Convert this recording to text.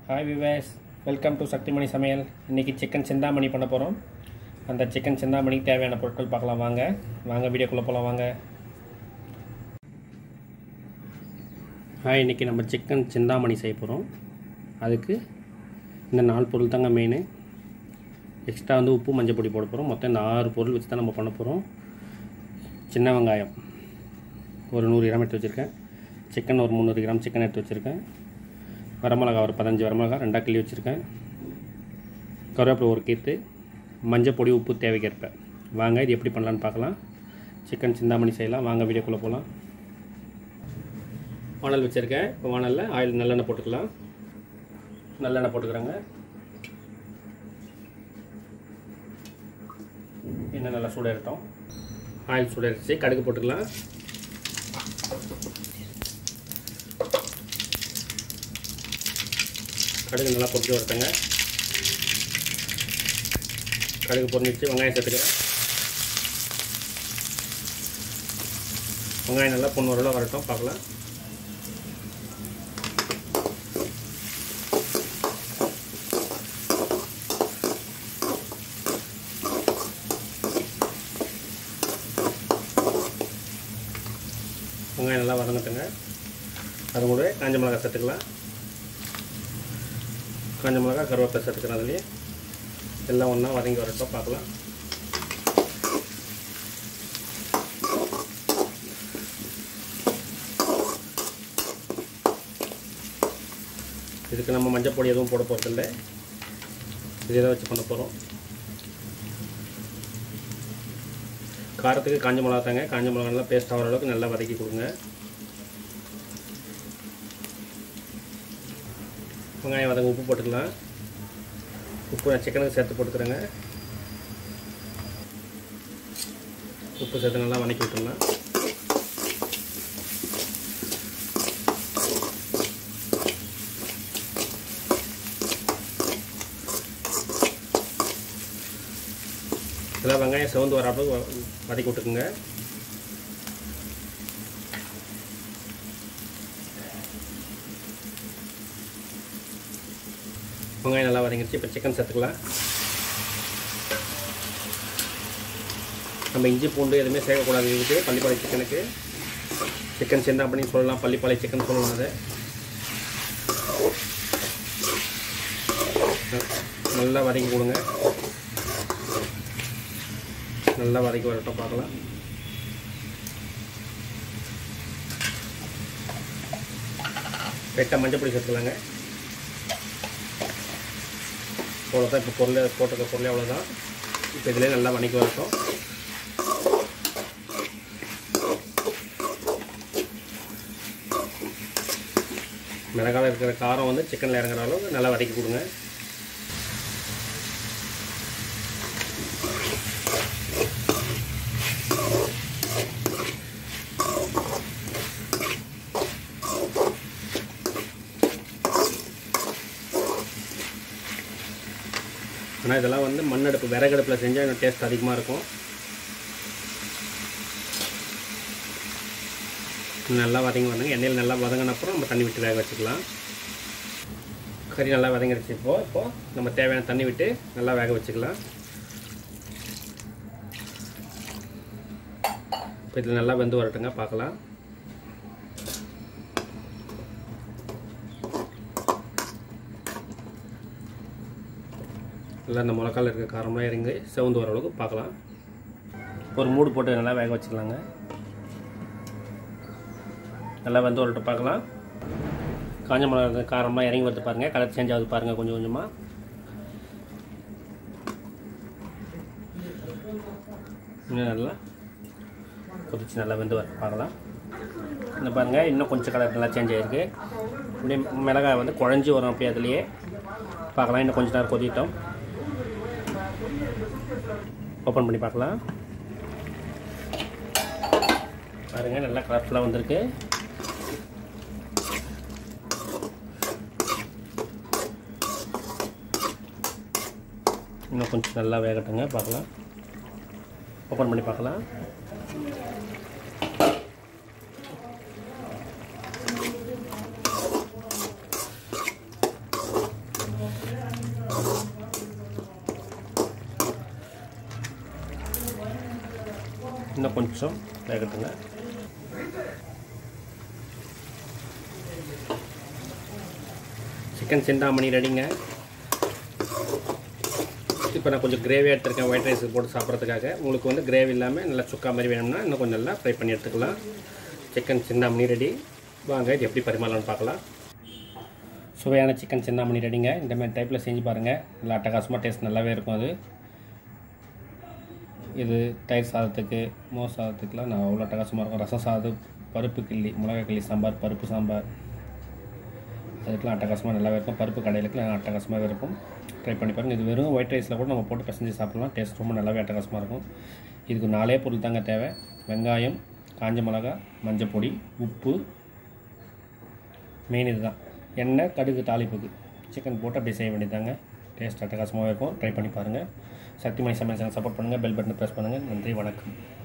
hi viewers welcome to Sakthimani சமையல் இன்றைக்கி chicken Chintamani பண்ண போகிறோம் அந்த சிக்கன் சிந்தாமணிக்கு தேவையான பொருட்கள் பார்க்கலாம் வாங்க வாங்க வீடியோக்குள்ளே போகலாம் வாங்க ஹாய் இன்றைக்கி நம்ம சிக்கன் சிந்தாமணி செய்ய போகிறோம் அதுக்கு இந்த நாலு பொருள் தாங்க மெயின் எக்ஸ்ட்ரா வந்து உப்பு மஞ்சள் பொடி போட போகிறோம் மொத்தம் இந்த ஆறு பொருள் வச்சு தான் நம்ம பண்ண போகிறோம் சின்ன வெங்காயம் ஒரு நூறு கிராம் எடுத்து வச்சுருக்கேன் சிக்கன் ஒரு முந்நூறு கிராம் சிக்கன் எடுத்து வச்சுருக்கேன் வரமிளகா ஒரு பதினஞ்சு வரமிளகா ரெண்டாக கிள்ளி வச்சுருக்கேன் கருவேப்பிலை ஒரு கீத்து மஞ்சள் பொடி உப்பு தேவைக்கேற்ப வாங்க இது எப்படி பண்ணலான்னு பார்க்கலாம் சிக்கன் சிந்தாமணி செய்யலாம் வாங்க வீடியோக்குள்ளே போகலாம் வானல் வச்சுருக்கேன் இப்போ வானலில் ஆயில் நல்லெண்ணெய் போட்டுக்கலாம் நல்லெண்ணெய் போட்டுக்கிறேங்க எண்ணெய் நல்லா சூடாகட்டும் ஆயில் சூடாகிடுச்சு கடுகு போட்டுக்கலாம் கடுகு நல்லா பொறிச்சு வரட்டுங்க கடுகு பொறிஞ்சிச்சு வெங்காயம் சேர்த்துக்கிறேன் வெங்காயம் நல்லா பொண்ணு வரலாம் வரட்டும் பார்க்கலாம் வெங்காயம் நல்லா வதங்கட்டுங்க அது கூட காஞ்ச மிளகாய் சேர்த்துக்கலாம் காஞ்ச மிளகா கருவேப்பிலை சேர்த்துக்கிறேன் அதுலேயே எல்லாம் ஒன்றா வதங்கி வரட்டும் பார்க்கலாம் இதுக்கு நம்ம மஞ்சள் பொடி எதுவும் போட போகிறதில்ல இதே தான் வச்சு பண்ண போகிறோம் காரத்துக்கு காஞ்ச மிளகா தாங்க காஞ்ச மிளகா நல்லா பேஸ்ட் ஆகிற அளவுக்கு நல்லா வதக்கி கொடுங்க வெங்காயம் வதங்க உப்பு போட்டுக்கலாம் உப்பு நான் சிக்கனுக்கு சேர்த்து போட்டுக்கிறேங்க உப்பு சேர்த்து நல்லா வதக்கி விட்டுடலாம் இதெல்லாம் வெங்காயம் சிவந்து வர அளவுக்கு வதக்கி விட்டுக்குங்க வெங்காயம் நல்லா வதங்கிடுச்சு இப்போ சிக்கன் சேர்த்துக்கலாம் நம்ம இஞ்சி பூண்டு எதுவுமே சேர்க்கக்கூடாது இதுக்கு பள்ளிப்பாளை சிக்கனுக்கு சிக்கன் சேர்ந்தா அப்படின்னு சொல்லலாம் பள்ளிப்பாளை சிக்கன் சொல்லலாம் அதை நல்லா வதக்கி கொடுங்க நல்லா வதக்கி வரட்டும் பார்க்கலாம் வெட்ட மஞ்சள் பொடி சேர்த்துக்கலாங்க அவ்வளோதான் இப்போ பொருள் போட்டிருக்க பொருள் அவ்வளோதான் இப்போ இதிலே நல்லா வணக்கி வரட்டும் மிளகாவில் இருக்கிற காரம் வந்து சிக்கனில் இறங்குற அளவுக்கு நல்லா வதக்கி கொடுங்க ஆனால் இதெல்லாம் வந்து மண்ணடுப்பு விறகடுப்பில் செஞ்சால் இன்னும் டேஸ்ட் அதிகமாக இருக்கும் நல்லா வதங்கி வதங்க எண்ணெயில் நல்லா வதங்கின அப்புறம் நம்ம தண்ணி விட்டு வேக வச்சுக்கலாம் கறி நல்லா வதங்கிடுச்சு இப்போது இப்போது நம்ம தேவையான தண்ணி விட்டு நல்லா வேக வச்சுக்கலாம் இப்போ இதில் நல்லா வெந்து வரட்டுங்க பார்க்கலாம் நல்லா இந்த மிளகாவில் இருக்க காரமாக இறங்கி செவந்து வர அளவுக்கு பார்க்கலாம் ஒரு மூடு போட்டு நல்லா வேக வச்சுக்கலாங்க நல்லா வந்து வரட்டு பார்க்கலாம் காஞ்ச மிளகா காரமாக இறங்கி வருது பாருங்கள் கலர் சேஞ்ச் ஆகுது பாருங்கள் கொஞ்சம் கொஞ்சமாக இன்னும் நல்லா கொதிச்சு நல்லா வெந்து வர பார்க்கலாம் இந்த பாருங்கள் இன்னும் கொஞ்சம் கலர் நல்லா சேஞ்ச் ஆகிருக்கு அப்படியே மிளகாய் வந்து குழஞ்சி வரும் அப்படியே அதுலேயே பார்க்கலாம் இன்னும் கொஞ்சம் நேரம் கொதிட்டோம் ஓப்பன் பண்ணி பார்க்கலாம் பாருங்கள் நல்லா கலர்ஃபுல்லாக வந்திருக்கு இன்னும் கொஞ்சம் நல்லா வேகட்டுங்க பார்க்கலாம் ஓப்பன் பண்ணி பார்க்கலாம் இன்னும் கொஞ்சம் வேகட்டுங்க சிக்கன் சிந்தாமணி ரெடிங்க இப்போ நான் கொஞ்சம் கிரேவியாக எடுத்துருக்கேன் ஒயிட் ரைஸ் போட்டு சாப்பிட்றதுக்காக உங்களுக்கு வந்து கிரேவி இல்லாமல் நல்லா சுக்கா மாதிரி வேணும்னா இன்னும் கொஞ்சம் நல்லா ஃப்ரை பண்ணி எடுத்துக்கலாம் சிக்கன் சிந்தாமணி ரெடி வாங்க இது எப்படி பரிமாறலாம்னு பார்க்கலாம் சுவையான சிக்கன் சிந்தாமணி ரெடிங்க இந்த மாதிரி டைப்பில் செஞ்சு பாருங்கள் நல்லா அட்டகாசமாக டேஸ்ட் நல்லாவே இருக்கும் அது இது தயிர் சாதத்துக்கு மோர் சாதத்துக்குலாம் நான் அவ்வளோ அட்டகாசமாக இருக்கும் ரசம் சாதம் பருப்பு கிள்ளி மிளகா கிள்ளி சாம்பார் பருப்பு சாம்பார் அதுக்கெலாம் அட்டகாசமாக நல்லாவே இருக்கும் பருப்பு கடையிலுக்குலாம் அட்டகாசமாகவே இருக்கும் ட்ரை பண்ணி பாருங்கள் இது வெறும் ஒயிட் ரைஸில் கூட நம்ம போட்டு பிசைஞ்சு சாப்பிட்லாம் டேஸ்ட் ரொம்ப நல்லாவே அட்டகாசமாக இருக்கும் இதுக்கு நாலே பொருள் தாங்க தேவை வெங்காயம் காஞ்ச மிளகா மஞ்சள் பொடி உப்பு மெயின் இதுதான் எண்ணெய் கடுகு தாளிப்புக்கு சிக்கன் போட்டு அப்படியே செய்ய வேண்டியதாங்க டேஸ்ட் அட்டகாசமாகவே இருக்கும் ட்ரை பண்ணி பாருங்கள் சக்திமணி சமையல் சேனல் சப்போர்ட் பண்ணுங்கள் பெல் பட்டனை ப்ரெஸ் பண்ணுங்கள் நன்றி வணக்கம்